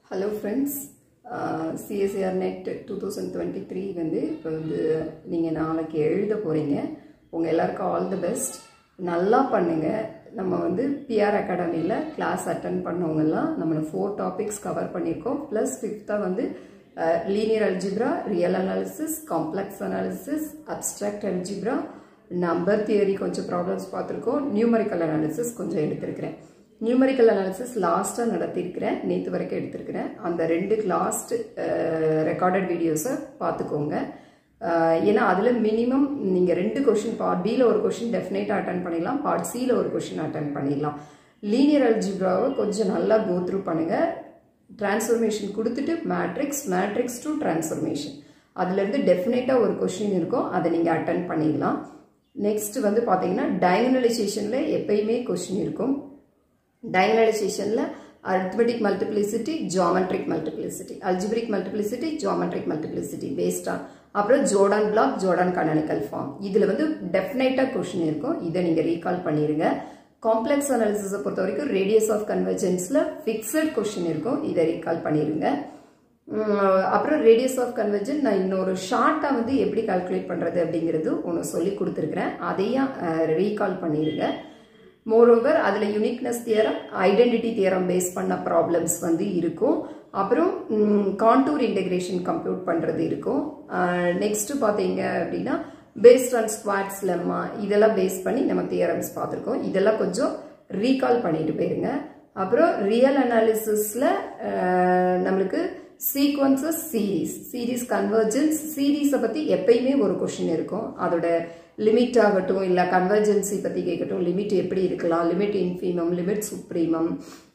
hello friends CSIR NET two thousand twenty three வந்து இப்போ வந்து நீங்கள் நாளைக்கு எழுத போகிறீங்க உங்கள் எல்லாருக்கும் ஆல் தி பெஸ்ட் நல்லா பண்ணுங்கள் நம்ம வந்து பிஆர் அகாடமியில் கிளாஸ் அட்டன் பண்ணவங்கெல்லாம் நம்ம ஃபோர் டாபிக்ஸ் கவர் பண்ணியிருக்கோம் ப்ளஸ் ஃபிஃப்த்தாக வந்து linear algebra real analysis complex analysis abstract algebra number theory கொஞ்சம் ப்ராப்ளம்ஸ் பார்த்துருக்கோம் நியூமரிக்கல் அனாலிசிஸ் கொஞ்சம் எடுத்திருக்கிறேன் நியூமரிக்கல் அனாலிசிஸ் லாஸ்ட்டாக நடத்தியிருக்கிறேன் நேற்று வரைக்கும் எடுத்திருக்கிறேன் அந்த ரெண்டு லாஸ்ட் ரெக்கார்டட் வீடியோஸை பார்த்துக்கோங்க ஏன்னா அதில் மினிமம் நீங்கள் ரெண்டு கொஷின் பார்ட் பியில் ஒரு கொஷின் டெஃபினேட்டாக அட்டன் பண்ணிடலாம் பார்ட் சியில் ஒரு கொஷின் அட்டன் பண்ணிடலாம் லீனியர் அல்ஜிப்ராவை கொஞ்சம் நல்லா கோ த்ரூ பண்ணுங்கள் டிரான்ஸ்ஃபர்மேஷன் கொடுத்துட்டு மேட்ரிக்ஸ் மேட்ரிக்ஸ் டு டிரான்ஸ்ஃபர்மேஷன் அதுலேருந்து டெஃபினேட்டாக ஒரு கொஷின் இருக்கும் அதை நீங்கள் அட்டன் பண்ணிடலாம் நெக்ஸ்ட் வந்து பார்த்தீங்கன்னா டயகனலைசேஷனில் எப்பயுமே கொஷின் இருக்கும் டயகனலைசேஷனில் arithmetic multiplicity geometric multiplicity algebraic multiplicity geometric multiplicity based on அப்புறம் Jordan block Jordan canonical form இதில் வந்து டெஃபினைட்டாக கொஷின் இருக்கும் இதை நீங்கள் ரீகால் பண்ணிடுங்க காம்ப்ளெக்ஸ் அனாலிசிஸை பொறுத்த வரைக்கும் ரேடியஸ் ஆஃப் கன்வர்ஜென்ஸில் ஃபிக்ஸட் கொஷின் இருக்கும் இதை ரீகால் பண்ணிடுங்க அப்புறம் ரேடியஸ் ஆஃப் கன்வர்ஜன் நான் இன்னொரு ஷார்ட்டாக வந்து எப்படி கால்குலேட் பண்ணுறது அப்படிங்கிறது ஒன்று சொல்லி கொடுத்துருக்குறேன் அதையும் ரீகால் பண்ணிடுங்க மோரோவர் அதில் uniqueness theorem identity theorem face பண்ண ப்ராப்ளம்ஸ் வந்து இருக்கும் அப்புறம் கான்டூர் இன்டெகிரேஷன் கம்ப்யூட் பண்ணுறது இருக்கும் நெக்ஸ்ட்டு பார்த்தீங்க அப்படின்னா பேஸ்ட் ஆன் ஸ்குவாட்ஸ் லெம்மா இதெல்லாம் பேஸ் பண்ணி நம்ம தியரம்ஸ் பார்த்துருக்கோம் இதெல்லாம் கொஞ்சம் ரீகால் பண்ணிட்டு போயிருங்க அப்புறம் ரியல் அனாலிசிஸில் நம்மளுக்கு சீக்வன்சஸ் சீரீஸ் சீரீஸ் கன்வர்ஜென்ஸ் சீரீஸை பற்றி எப்பயுமே ஒரு கொஷின் இருக்கும் அதோட லிமிட் ஆகட்டும் இல்லை கன்வர்ஜென்சி பற்றி கேட்கட்டும் லிமிட் எப்படி இருக்கலாம் limit infimum limit supremum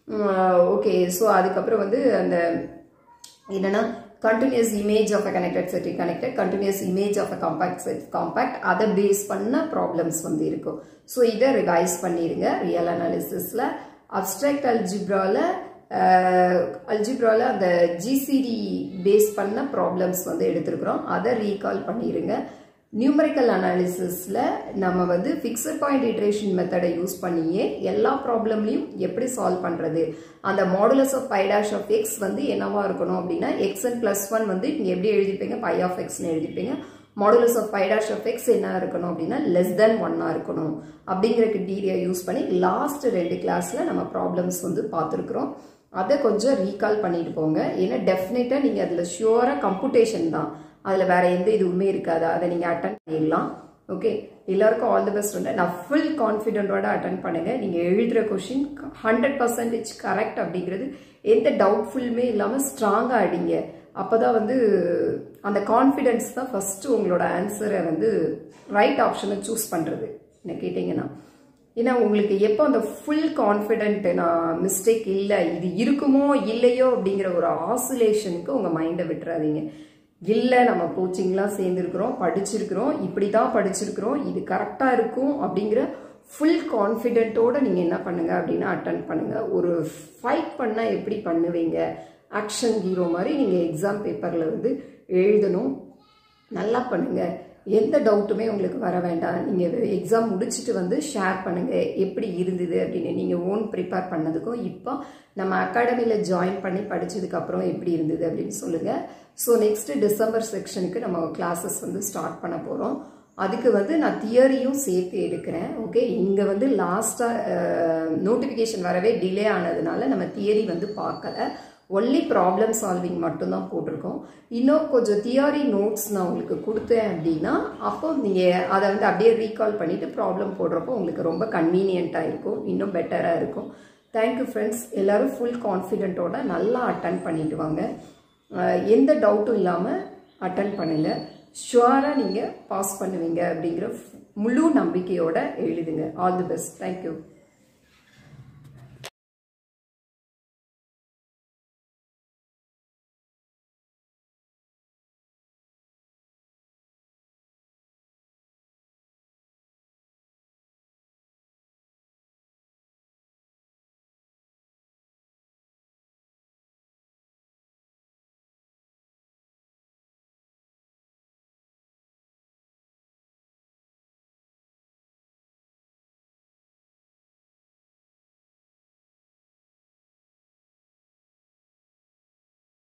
okay so அதுக்கப்புறம் வந்து அந்த என்னென்னா continuous image of a connected set connected continuous image of a compact set compact அதை பேஸ் பண்ண ப்ராப்ளம்ஸ் வந்து இருக்கும் ஸோ இதை ரிவைஸ் பண்ணிடுங்க ரியல் அனாலிசிஸில் அப்ட்ராக்ட் அல்ஜிப்ராவில் அல்ஜிப்ராவில் அந்த ஜிசிடி பேஸ் பண்ண ப்ராப்ளம்ஸ் வந்து எடுத்திருக்கிறோம் அதை ரீகால் பண்ணிடுங்க நியூமரிக்கல் அனாலிசிஸில் நம்ம வந்து ஃபிக்ஸட் பாயிண்ட் இட்ரேஷன் மெத்தடை யூஸ் பண்ணியே எல்லா ப்ராப்ளம்லையும் எப்படி சால்வ் பண்ணுறது அந்த modulus of phi dash of x வந்து என்னவா இருக்கணும் அப்படின்னா எக்ஸ் அண்ட் ப்ளஸ் ஒன் வந்து நீங்கள் எப்படி எழுதிப்பீங்க பை ஆஃப் எக்ஸ்னு எழுதிப்பீங்க modulus of phi dash of x என்ன இருக்கணும் அப்படின்னா லெஸ் தென் ஒன்னாக இருக்கணும் அப்படிங்கிற கிட்டீரியா யூஸ் பண்ணி லாஸ்ட் ரெண்டு கிளாஸில் நம்ம ப்ராப்ளம்ஸ் வந்து பார்த்துருக்குறோம் அதை கொஞ்சம் ரீகால் பண்ணிட்டு போங்க ஏன்னா டெஃபினட்டாக நீங்கள் அதில் ஷியோராக கம்ப்யூட்டேஷன் தான் அதில் வேற எந்த இதுவுமே இருக்காது அதை நீங்கள் அட்டன் பண்ணிடலாம் ஓகே எல்லாருக்கும் ஆல் தி பெஸ்ட் உண்டு நான் ஃபுல் கான்ஃபிடென்ட்டோட அட்டன் பண்ணுங்க நீங்கள் எழுதுகிற கொஷின் ஹண்ட்ரட் பர்சன்டேஜ் கரெக்ட் அப்படிங்கிறது எந்த டவுட்ஃபுல்லுமே இல்லாமல் ஸ்ட்ராங்காக அடிங்க அப்போ தான் வந்து அந்த கான்ஃபிடென்ஸ் தான் ஃபஸ்ட்டு உங்களோட ஆன்சரை வந்து ரைட் ஆப்ஷனை சூஸ் பண்ணுறது என்ன கேட்டிங்கன்னா ஏன்னா உங்களுக்கு எப்போ அந்த ஃபுல் கான்ஃபிடென்ட் நான் மிஸ்டேக் இல்லை இது இருக்குமோ இல்லையோ அப்படிங்கிற ஒரு ஆசுலேஷனுக்கு உங்கள் மைண்டை விட்டுறாதீங்க இல்லை நம்ம கோச்சிங்லாம் சேர்ந்துருக்குறோம் படிச்சிருக்கிறோம் இப்படி தான் படிச்சிருக்கிறோம் இது கரெக்டாக இருக்கும் அப்படிங்கிற ஃபுல் கான்ஃபிடென்ட்டோடு நீங்கள் என்ன பண்ணுங்கள் அப்படின்னா அட்டன் பண்ணுங்கள் ஒரு ஃபைட் பண்ணால் எப்படி பண்ணுவீங்க ஆக்ஷன் ஹீரோ மாதிரி நீங்கள் எக்ஸாம் பேப்பரில் வந்து எழுதணும் நல்லா பண்ணுங்கள் எந்த டவுட்டுமே உங்களுக்கு வர வேண்டாம் நீங்கள் எக்ஸாம் முடிச்சுட்டு வந்து ஷேர் பண்ணுங்கள் எப்படி இருந்தது அப்படின்னு நீங்கள் ஓன் ப்ரிப்பேர் பண்ணதுக்கும் இப்போ நம்ம அகாடமியில் ஜாயின் பண்ணி படித்ததுக்கப்புறம் எப்படி இருந்தது அப்படின்னு சொல்லுங்கள் ஸோ நெக்ஸ்ட்டு டிசம்பர் செக்ஷனுக்கு நம்ம கிளாஸஸ் வந்து ஸ்டார்ட் பண்ண போகிறோம் அதுக்கு வந்து நான் தியரியும் சேர்த்து எடுக்கிறேன் ஓகே இங்கே வந்து லாஸ்ட்டாக நோட்டிஃபிகேஷன் வரவே டிலே ஆனதுனால நம்ம தியரி வந்து பார்க்கல ஒன்லி ப்ராப்ளம் சால்விங் மட்டும்தான் போட்டிருக்கோம் இன்னும் கொஞ்சம் தியரி நோட்ஸ் நான் உங்களுக்கு கொடுத்தேன் அப்படின்னா அப்போ நீங்கள் அதை வந்து அப்படியே ரீகால் பண்ணிவிட்டு ப்ராப்ளம் போடுறப்போ உங்களுக்கு ரொம்ப கன்வீனியண்ட்டாக இருக்கும் இன்னும் பெட்டராக இருக்கும் தேங்க்யூ ஃப்ரெண்ட்ஸ் எல்லோரும் ஃபுல் கான்ஃபிடென்ட்டோட நல்லா அட்டன் பண்ணிட்டு வாங்க எந்த டவுட்டும் இல்லாமல் அட்டன் பண்ணுங்கள் ஷுவராக நீங்கள் பாஸ் பண்ணுவீங்க அப்படிங்கிற முழு நம்பிக்கையோடு எழுதுங்க ஆல் தி பெஸ்ட் தேங்க்யூ